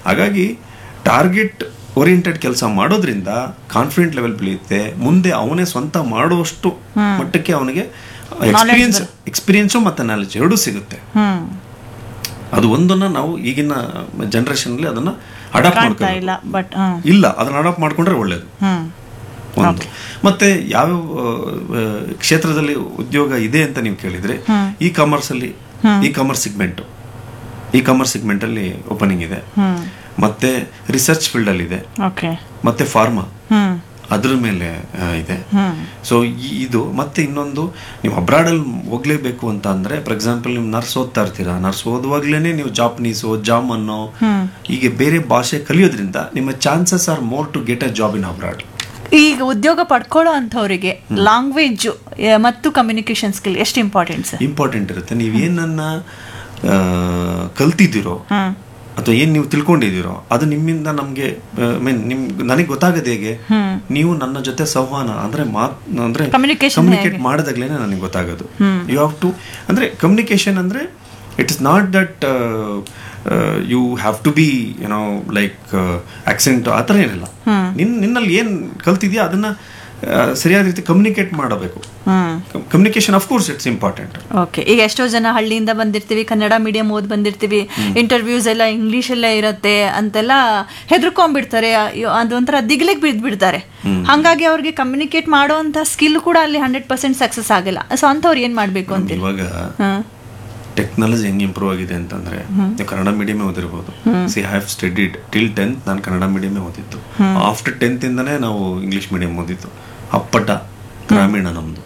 ಹಾಗಾಗಿ target oriented ಕೆಲಸ ಮಾಡೋದ್ರಿಂದ ಕಾನ್ಫಿಡೆಂಟ್ ಲೆವೆಲ್ ಬೆಳೆಯುತ್ತೆ ಮುಂದೆ ಅವನೇ ಸ್ವಂತ ಮಾಡುವಷ್ಟು ಮಟ್ಟಕ್ಕೆ ಅವನಿಗೆ ಎಕ್ಸ್ಪೀರಿಯನ್ಸ್ ಎಕ್ಸ್ಪೀರಿಯನ್ಸು ಮತ್ತು ನಾಲೆಜ್ ಎರಡೂ ಸಿಗುತ್ತೆ ಹ್ಮ್ ಅದು ಒಂದನ್ನ ನಾವು ಈಗಿನ ಜನರೇಷನ್ಲಿ ಅದನ್ನ ಅಡಾಪ್ಟ್ ಕಾಣ್ತಾ ಮಾಡ್ಕೊಂಡು ಇಲ್ಲ ಬಟ್ ಹ್ಮ್ ಇಲ್ಲ ಅದನ್ನ ಅಡಾಪ್ಟ್ ಮಾಡ್ಕೊಂಡ್ರೆ ಒಳ್ಳೇದು ಹ್ಮ್ ಒಂದು ಮತ್ತೆ ಯಾವ್ಯಾವ ಆ, ಕ್ಷೇತ್ರದಲ್ಲಿ ಉದ್ಯೋಗ ಇದೆ ಅಂತ ನೀವು ಕೇಳಿದ್ರೆ ಇ ಕಾಮರ್ಸ್ ಅಲ್ಲಿ e commerce segment e commerce segment ಅಲ್ಲಿ ಓಪನಿಂಗ್ ಇದೆ ಹ್ಮ್ ಮತ್ತೆ ರಿಸರ್ಚ್ ಫೀಲ್ಡ್ ಅಲ್ಲಿ ಇದೆ ಓಕೆ ಮತ್ತೆ ಫಾರ್ಮಾ ಹ್ಮ್ ಅದ್ರ ಮೇಲೆ ಆ, ಇದೆ ಹ್ಮ್ ಸೊ ಇದು ಮತ್ತೆ ಇನ್ನೊಂದು ನೀವು ಅಬ್ರಾಡಲ್ಲಿ ಹೋಗ್ಲೇಬೇಕು ಅಂತ ಅಂದ್ರೆ ಫಾರ್ ಎಕ್ಸಾಂಪಲ್ ನೀವು ನರ್ಸ್ ಓದ್ತಾ ಇರ್ತೀರಾ ನರ್ಸ್ ಓದುವಾಗ್ಲೇನೆ ನೀವು ಜಾಪನೀಸು ಜಾಮನ್ನು ಹೀಗೆ ಬೇರೆ ಭಾಷೆ ಕಲಿಯೋದ್ರಿಂದ ನಿಮ್ಮ chances are more to get a job in abroad ಈಗ ಉದ್ಯೋಗ ಪಡ್ಕೊಳ್ಳೋ ಅಂಥವ್ರಿಗೆ ಲ್ಯಾಂಗ್ವೇಜ್ ಮತ್ತು ಕಮ್ಯುನಿಕೇಶನ್ ಸ್ಕಿಲ್ ಎಷ್ಟು ಇಂಪಾರ್ಟೆಂಟ್ ಸರ್ ಇಂಪಾರ್ಟೆಂಟ್ ಇರುತ್ತೆ ನೀವು ಏನನ್ನ ಆ, ಕಲ್ತಿದ್ದೀರೋ ಹ್ಮ್ ಅಥವಾ ಏನ್ ನೀವು ತಿಳ್ಕೊಂಡಿದ್ದೀರೋ ಅದು ನಿಮ್ಮಿಂದ ನಮ್ಗೆ ಮೀನ್ ನಿಮ್ ನನಗೆ ಗೊತ್ತಾಗದೆ ಹೇಗೆ ನೀವು ನನ್ನ ಜೊತೆ ಸಂವಹನ ಅಂದ್ರೆ ಮಾತ್ ಅಂದ್ರೆ Communication ಕಮ್ಯುನಿಕೇಟ್ ಮಾಡಿದಾಗ್ಲೇನೆ ನನಗೆ ಗೊತ್ತಾಗೋದು ಯು ಹ್ಯಾವ್ ಟು ಅಂದ್ರೆ ಕಮ್ಯುನಿಕೇಶನ್ ಅಂದ್ರೆ it is not that you have to be you know like accent ಆ ಥರ ಏನಿಲ್ಲ ನಿನ್ ನಿನ್ನಲ್ಲಿ ಏನ್ ಕಲ್ತಿದ್ಯಾ ಅದನ್ನ ಆ, ಸರಿಯಾದ ರೀತಿ ಕಮ್ಯುನಿಕೇಟ್ ಮಾಡಬೇಕು hmm communication of course it's important okay ಈಗ ಎಷ್ಟೋ ಜನ ಹಳ್ಳಿಯಿಂದ ಬಂದಿರ್ತೀವಿ ಕನ್ನಡ ಮೀಡಿಯಂ ಓದ್ ಬಂದಿರ್ತೀವಿ ಇಂಟರ್ವ್ಯೂಸ್ ಎಲ್ಲ ಇಂಗ್ಲಿಷ್ ಎಲ್ಲ ಇರತ್ತೆ ಅಂತೆಲ್ಲ ಹೆದರ್ಕೊಂಡ್ಬಿಡ್ತಾರೆ ಅಯ್ಯೋ, ಅದೊಂಥರ ದಿಗ್ಲಿಗೆ ಬಿದ್ದು ಬಿಡ್ತಾರೆ ಹಾಗಾಗಿ ಅವ್ರಿಗೆ ಕಮ್ಯುನಿಕೇಟ್ ಮಾಡುವಂತ ಸ್ಕಿಲ್ ಕೂಡ ಅಲ್ಲಿ ಹಂಡ್ರೆಡ್ ಪರ್ಸೆಂಟ್ ಸಕ್ಸಸ್ ಆಗಿಲ್ಲ ಸೊ ಅಂಥವ್ರು ಏನ್ ಮಾಡ್ಬೇಕು ಅಂತೀರಿ ಇವಾಗ ಹ್ಮ್ ಟೆಕ್ನಾಲಜಿ ಹೆಂಗೆ ಇಂಪ್ರೂವ್ ಆಗಿದೆ ಅಂತಂದ್ರೆ ನೀವು ಕನ್ನಡ ಮೀಡಿಯಮೇ ಓದಿರ್ಬೋದು ಸಿ ಹ್ಯಾವ್ ಸ್ಟಡಿಡ್ ಟಿಲ್ ಟೆಂತ್ ನಾನು ಕನ್ನಡ ಮೀಡಿಯಮೇ ಓದಿತ್ತು ಆಫ್ಟರ್ ಟೆಂತ್ ಇಂದನೇ ನಾವು ಇಂಗ್ಲಿಷ್ ಮೀಡಿಯಂ ಓದಿತ್ತು ಅಪ್ಪಟ ಗ್ರಾಮೀಣ ನಮ್ದು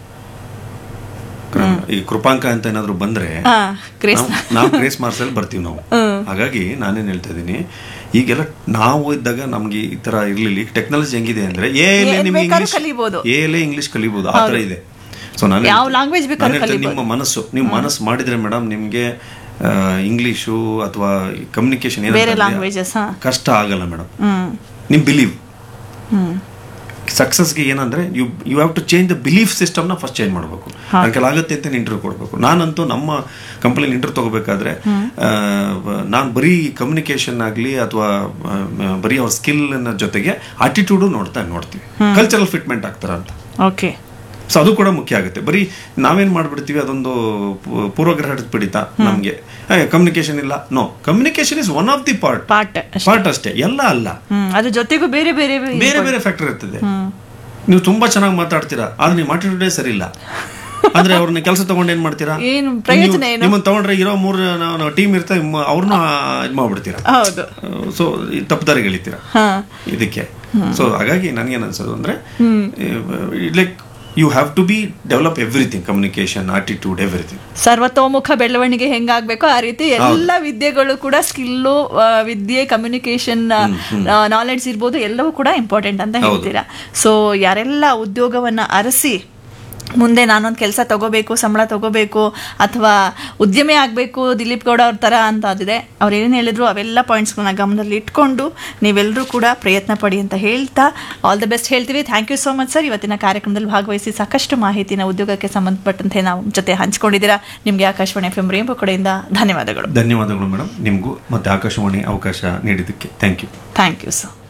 ಗ್ರಾಮೀಣ. ಈ ಕೃಪಾಂಕ ಅಂತ ಏನಾದ್ರು ಬಂದ್ರೆ ಹಾ ಕ್ರೇಸ್ ನಾವು- ನಾವು ಗ್ರೇಸ್ ಮಾರ್ಕ್ಸ್ ಅಲ್ಲಿ ಬರ್ತೀವಿ ನಾವು ಹಾಗಾಗಿ ನಾನೇನ್ ಹೇಳ್ತಾ ಇದ್ದೀನಿ ಈಗೆಲ್ಲ ನಾವು ಇದ್ದಾಗ ನಮ್ಗೆ ಈ ತರ ಇರ್ಲಿಲ್ಲ ಈಗ ಟೆಕ್ನಾಲಜಿ ಹೆಂಗಿದೆ ಅಂದ್ರೆ ಏ ಏನ್ ನಿಮ್ಗೆ ಬೇಕಾದ್ರೂ ಇಂಗ್ಲಿಷ್ ಕಲಿಬೋದು. ಏಲೇ ಇಂಗ್ಲಿಷ್ ಕಲಿಬಹುದು ಆ ತರ ಇದೆ ಸೊ ನಾನು ಯಾವ ಹೇಳ್ತೀನಿ- language ಬೇಕಾದ್ರೂ ನಾನು ಹೇಳ್ತೀನಿ, ಕಲಿಬೋದು. ನಿಮ್ಮ ಮನಸ್ಸು ನೀವು ಮನಸ್ಸು ಮಾಡಿದ್ರೆ ಮೇಡಮ್ ನಿಮ್ಗೆ ಆ, ಇಂಗ್ಲಿಷು ಅಥವಾ ಕಮ್ಯುನಿಕೇಶನ್ ಬೇರೆ languages, ಹಾ. ಕಷ್ಟ ಆಗಲ್ಲ ಮೇಡಮ್ ಹ್ಮ್ ನಿಮ್ ಬಿಲೀವ್ ಹ್ಮ್ ಸಕ್ಸಸ್ಗೆ ಏನಂದ್ರೆ you you have to change the belief ಸಿಸ್ಟಮ್ನ ಫಸ್ಟ್ ಚೇಂಜ್ ಮಾಡಬೇಕು ನನ್ನ ಕೆಲ ಆಗುತ್ತೆ ಅಂತ ಇಂಟರ್ವ್ಯೂ ಕೊಡಬೇಕು ನಾನಂತೂ ನಮ್ಮ ಕಂಪನಿಲಿ ಇಂಟರ್ವ್ಯೂ ತಗೋಬೇಕಾದ್ರೆ ನಾನು ಬರೀ ಕಮ್ಯುನಿಕೇಶನ್ ಆಗಲಿ ಅಥವಾ ಬರೀ ಅವ್ರ ಸ್ಕಿಲ್ ಜೊತೆಗೆ ಆಟಿಟ್ಯೂಡು ನೋಡ್ತಾ ನೋಡ್ತೀವಿ ಕಲ್ಚರಲ್ ಫಿಟ್ಮೆಂಟ್ ಆಗ್ತಾರ ಅಂತ ಓಕೆ ಸೊ ಅದು ಕೂಡ ಮುಖ್ಯ ಆಗುತ್ತೆ ಬರೀ ನಾವೇನ್ ಮಾಡ್ಬಿಡ್ತೀವಿ ಅದೊಂದು ಪೂ- ಪೂರ್ವಗ್ರಹ ಬಿಡಿತ ನಮ್ಗೆ ಕಮ್ಯುನಿಕೇಶನ್ ಇಲ್ಲ no communication is one of the part part part ಅಷ್ಟೇ ಎಲ್ಲ ಅಲ್ಲ ಹ್ಮ್ ಅದ್ರ ಜೊತೆಗೂ ಬೇರೆ ಬೇರೆ ಬೇರೆ ಬೇರೆ ಫ್ಯಾಕ್ಟರ್ ಇರ್ತದೆ ನೀವು ತುಂಬಾ ಚೆನ್ನಾಗಿ ಮಾತಾಡ್ತೀರಾ ಆದ್ರೆ ನೀವು ಮಾತಾಡೋದೇ ಸರಿ ಇಲ್ಲ ಅಂದ್ರೆ ಅವ್ರನ್ನ ಕೆಲಸ ತಗೊಂಡು ಏನ್ ಮಾಡ್ತೀರಾ ಏನು ಪ್ರಯೋಜನ ಏನು? ನಿಮ್ಮನ್ನ ತಗೊಂಡ್ರೆ ಇರೋ ಮೂರು ಟೀಮ್ ಇರ್ತಾರೆ ಅವ್ರನ್ನ ಇದ್ ಮಾಡ್ಬಿಡ್ತೀರಾ ಹೌದು ಸೊ ತಪ್ಪದಾರಿಗೆ ಎಳಿತೀರಾ ಹಾ ಇದಕ್ಕೆ ಸೊ ಹಾಗಾಗಿ ನನಗೇನು ಅನ್ಸೋದು ಅಂದ್ರೆ like you have to be develop everything communication attitude everything ಸರ್ವತೋಮುಖ ಬೆಳವಣಿಗೆ ಹೆಂಗಾಗ್ಬೇಕೋ ಆ ರೀತಿ ಎಲ್ಲ ವಿದ್ಯೆಗಳು ಕೂಡ ಸ್ಕಿಲ್ಲು ವಿದ್ಯೆ ಕಮ್ಯುನಿಕೇಶನ್ ನಾಲೆಡ್ಜ್ ಇರ್ಬೋದು ಎಲ್ಲವೂ ಕೂಡ ಇಂಪಾರ್ಟೆಂಟ್ ಅಂತ ಹೇಳ್ತೀರಾ ಸೊ ಯಾರೆಲ್ಲ ಉದ್ಯೋಗವನ್ನ ಅರಸಿ ಮುಂದೆ ನಾನೊಂದು ಕೆಲಸ ತಗೋಬೇಕು ಸಂಬಳ ತಗೋಬೇಕು ಅಥವಾ ಉದ್ಯಮಿ ಆಗಬೇಕು ದಿಲೀಪ್ ಗೌಡ ಅವ್ರ ಥರ ಅಂತ ಅದಿದೆ ಅವ್ರು ಏನು ಹೇಳಿದ್ರು ಅವೆಲ್ಲ ಪಾಯಿಂಟ್ಸ್ಗಳನ್ನ ಗಮನದಲ್ಲಿ ಇಟ್ಕೊಂಡು ನೀವೆಲ್ಲರೂ ಕೂಡ ಪ್ರಯತ್ನ ಪಡಿ ಅಂತ ಹೇಳ್ತಾ ಆಲ್ ದ ಬೆಸ್ಟ್ ಹೇಳ್ತೀವಿ thank you so much sir ಇವತ್ತಿನ ಕಾರ್ಯಕ್ರಮದಲ್ಲಿ ಭಾಗವಹಿಸಿ ಸಾಕಷ್ಟು ಮಾಹಿತಿನ ಉದ್ಯೋಗಕ್ಕೆ ಸಂಬಂಧಪಟ್ಟಂತೆ ನಾವು ಜೊತೆ ಹಂಚ್ಕೊಂಡಿದ್ದೀರಾ ನಿಮಗೆ ಆಕಾಶವಾಣಿ ಎಫ್ ಎಂ ರೇಂಬು ಕಡೆಯಿಂದ ಧನ್ಯವಾದಗಳು ಧನ್ಯವಾದಗಳು ಮೇಡಮ್ ನಿಮಗೂ ಮತ್ತೆ ಆಕಾಶವಾಣಿ ಅವಕಾಶ ನೀಡಿದ್ದಕ್ಕೆ thank you thank you sir